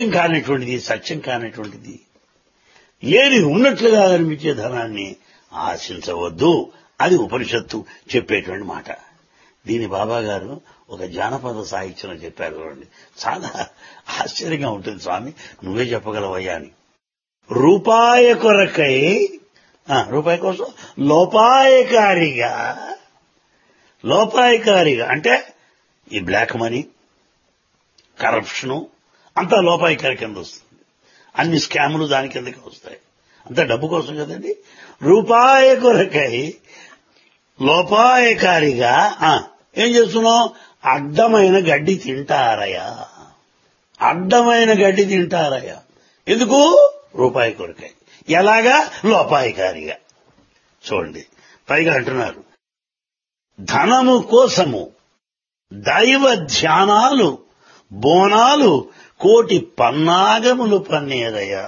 కానటువంటిది సత్యం కానటువంటిది లేని ఉన్నట్లుగా కనిపించే ధనాన్ని ఆశించవద్దు అది ఉపనిషత్తు చెప్పేటువంటి మాట దీని బాబా గారు ఒక జానపద సాహిత్యంలో చెప్పారు చూడండి చాలా ఆశ్చర్యంగా ఉంటుంది స్వామి నువ్వే చెప్పగలవయ్యా అని రూపాయ కొరకై ఆ, రూపాయి కోసం లోపాయకారిగా లోపాయకారిగా అంటే ఈ బ్లాక్ మనీ కరప్షను అంతా లోపాయకారి కింద వస్తుంది అన్ని స్కాములు దాని కిందకి వస్తాయి అంతా డబ్బు కోసం కదండి రూపాయ కొరకై లోపాయకారిగా ఆ, ఏం చేస్తున్నావు అడ్డమైన గడ్డి తింటారయ్యా అడ్డమైన గడ్డి తింటారయ్యా ఎందుకు రూపాయి కొరకై ఎలాగా లోపాయకారిగా చూడండి పైగా అంటున్నారు ధనము కోసము దైవ ధ్యానాలు బోనాలు కోటి పన్నాగములు పన్నేదయ్యా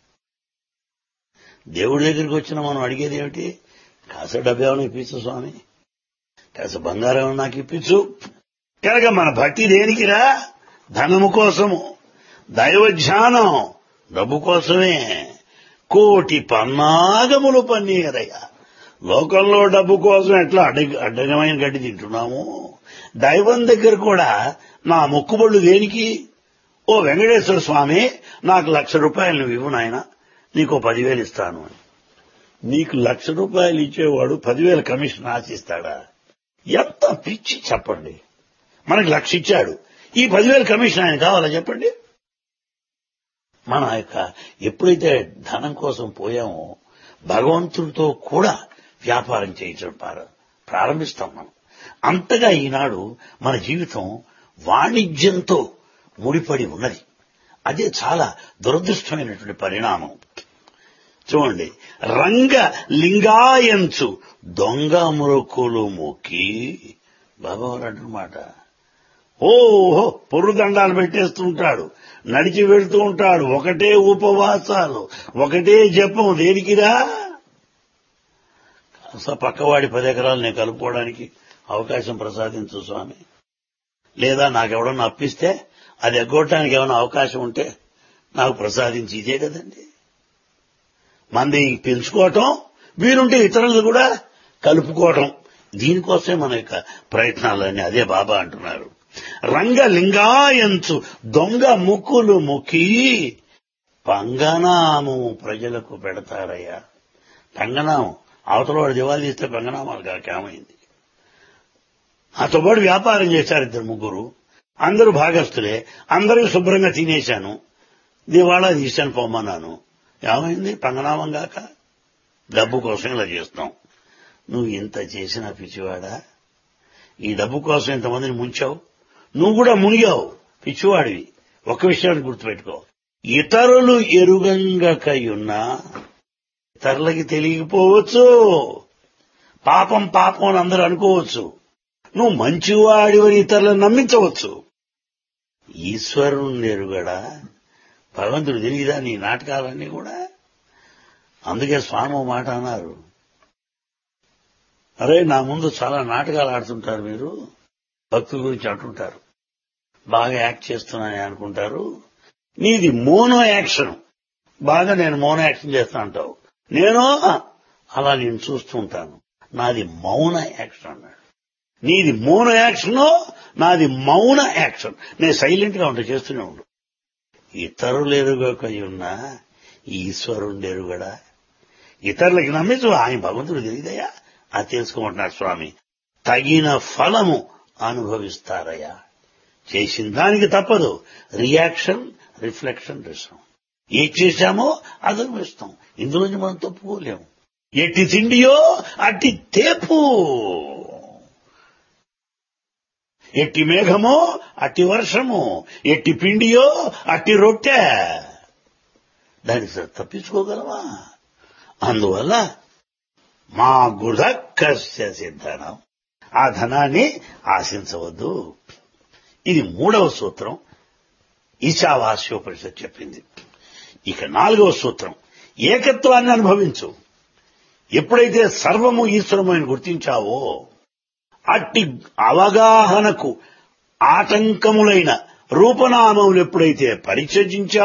దేవుడి దగ్గరికి వచ్చిన మనం అడిగేది ఏమిటి కాస డబ్బేమన్నా ఇప్పించు స్వామి కాస బంగారం ఏమన్నా నాకు ఇప్పించు కనుక మన భక్తి దేనికిరా ధనము కోసము దైవ ధ్యానం డబ్బు కోసమే కోటి పన్నాగములు పన్నీరయ్యా లోకంలో డబ్బు కోసం ఎట్లా అడ్డ అడ్డగమైన గడ్డి తింటున్నాము దైవం దగ్గర కూడా నా మొక్కుబళ్ళు దేనికి ఓ వెంకటేశ్వర స్వామి నాకు లక్ష రూపాయలు నువ్వు ఇవ్వు నాయన నీకు పదివేలు ఇస్తాను అని నీకు లక్ష రూపాయలు ఇచ్చేవాడు పదివేల కమిషన్ ఆశిస్తాడా ఎంత పిచ్చి చెప్పండి మనకి లక్ష ఇచ్చాడు ఈ పదివేల కమిషన్ ఆయన కావాలా చెప్పండి మన యొక్క ఎప్పుడైతే ధనం కోసం పోయామో భగవంతుడితో కూడా వ్యాపారం చేయించడం ప్రార- ప్రారంభిస్తాం మనం అంతగా ఈనాడు మన జీవితం వాణిజ్యంతో ముడిపడి ఉన్నది అదే చాలా దురదృష్టమైనటువంటి పరిణామం చూడండి రంగ లింగాయంచు దొంగ మురుకులు మొక్కి బాబావారు అంటున్నమాట ఓహో పొర్రుదండాలు పెట్టేస్తూ ఉంటాడు నడిచి వెళ్తూ ఉంటాడు ఒకటే ఉపవాసాలు ఒకటే జపం దేనికిరా కాస్త పక్కవాడి పది ఎకరాలు నేను కలుపుకోవడానికి అవకాశం ప్రసాదించు స్వామి లేదా నాకెవడన్నా అప్పిస్తే అది ఎగ్గొట్టడానికి ఏమైనా అవకాశం ఉంటే నాకు ప్రసాదించి ఇదే కదండి మంది పెంచుకోవటం వీరుంటే ఇతరులు కూడా కలుపుకోవటం దీనికోసమే మన యొక్క ప్రయత్నాలన్నీ అదే బాబా అంటున్నారు రంగలింగాయంచు దొంగ ముక్కులు ముక్కి పంగనాము ప్రజలకు పెడతారయ్యా పంగనామం అవతల వాడు దివాళీ ఇస్తే పంగనామాలు కాకేమైంది నాతో పాటు వ్యాపారం చేశారు ఇద్దరు ముగ్గురు అందరూ భాగస్తులే అందరూ శుభ్రంగా తినేశాను దివాళా తీశాను పొమ్మన్నాను ఏమైంది పంగనామం గాక డబ్బు కోసం ఇలా చేస్తాం నువ్వు ఇంత చేసిన పిచ్చివాడా ఈ డబ్బు కోసం ఇంతమందిని ముంచావు నువ్వు కూడా మునిగావు పిచ్చివాడివి ఒక విషయాన్ని గుర్తుపెట్టుకో ఇతరులు ఎరుగంగకయున్నా ఇతరులకి తెలియకపోవచ్చు పాపం పాపం అని అందరూ అనుకోవచ్చు నువ్వు మంచివాడివని ఇతరులను నమ్మించవచ్చు ఈశ్వరుని ఎరుగడా భగవంతుడు తెలియదా నీ నాటకాలన్నీ కూడా అందుకే స్వామి ఓ మాట అన్నారు అరే నా ముందు చాలా నాటకాలు ఆడుతుంటారు మీరు భక్తుల గురించి అంటుంటారు బాగా యాక్ట్ చేస్తున్నానని అనుకుంటారు నీది మోనో యాక్షన్ బాగా నేను మోనో యాక్షన్ చేస్తా అంటావు నేను అలా నేను చూస్తూ ఉంటాను నాది మౌన యాక్షన్ అన్నాడు నీది మౌన యాక్షన్ నాది మౌన యాక్షన్ నేను సైలెంట్ గా ఉంటా చేస్తూనే ఉండు ఇతరులు ఎరుగకై ఉన్నా ఈశ్వరుడు ఎరుగడా ఇతరులకి నమ్మించు ఆయన భగవంతుడు తెలియదయ్యా అది తెలుసుకోమంటున్నాడు స్వామి తగిన ఫలము అనుభవిస్తారయ్యా చేసిన దానికి తప్పదు రియాక్షన్ రిఫ్లెక్షన్ రిసం ఏం చేశామో అది అనుభవిస్తాం ఇందులోంచి మనం తప్పుకోలేము ఎట్టి తిండియో అట్టి తేపు ఎట్టి మేఘమో అట్టి వర్షము ఎట్టి పిండియో అట్టి రొట్టె దానికి తప్పించుకోగలమా అందువల్ల మా గుధకస్య సిద్ధనం ఆ ధనాన్ని ఆశించవద్దు ఇది మూడవ సూత్రం ఈశావాస్యోపనిషత్ చెప్పింది ఇక నాలుగవ సూత్రం ఏకత్వాన్ని అనుభవించు ఎప్పుడైతే సర్వము ఈశ్వరమని గుర్తించావో అట్టి అవగాహనకు ఆటంకములైన రూపనామములు ఎప్పుడైతే పరిచయించావో